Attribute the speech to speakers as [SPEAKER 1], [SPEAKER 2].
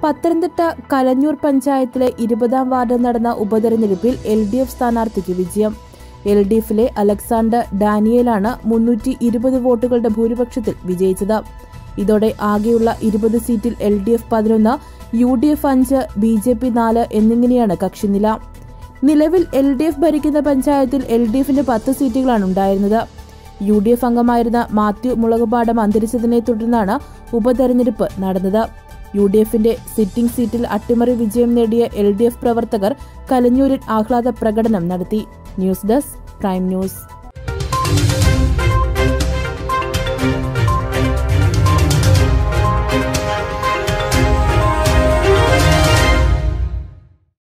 [SPEAKER 1] പത്തനംതിട്ട കലഞ്ഞൂർ പഞ്ചായത്തിലെ ഇരുപതാം വാർഡിൽ നടന്ന ഉപതെരഞ്ഞെടുപ്പിൽ എൽ ഡി എഫ് സ്ഥാനാർത്ഥിക്ക് വിജയം എൽ ഡി എഫിലെ അലക്സാണ്ടർ ഡാനിയേലാണ് മുന്നൂറ്റി ഇരുപത് വോട്ടുകളുടെ ഭൂരിപക്ഷത്തിൽ വിജയിച്ചത് ഇതോടെ ആകെയുള്ള ഇരുപത് സീറ്റിൽ എൽ ഡി എഫ് പതിനൊന്ന് യു ഡി എഫ് അഞ്ച് ബി ജെ പി നാല് എന്നിങ്ങനെയാണ് കക്ഷിനില നിലവിൽ എൽ ഡി എഫ് ഭരിക്കുന്ന പഞ്ചായത്തിൽ എൽ ഡി എഫിന് പത്ത് സീറ്റുകളാണ് ഉണ്ടായിരുന്നത് യു ഡി എഫ് അംഗമായിരുന്ന മാത്യു മുളകുപാടം അന്തരിച്ചതിനെ തുടർന്നാണ് ഉപതെരഞ്ഞെടുപ്പ് നടന്നത് യു ഡി എഫിന്റെ സിറ്റിംഗ് സീറ്റിൽ അട്ടിമറി വിജയം നേടിയ എൽ ഡി എഫ് പ്രവർത്തകർ കലഞ്ഞൂരിൽ ആഹ്ലാദ പ്രകടനം നടത്തി ന്യൂസ് ഡെസ്ക് പ്രൈം ന്യൂസ്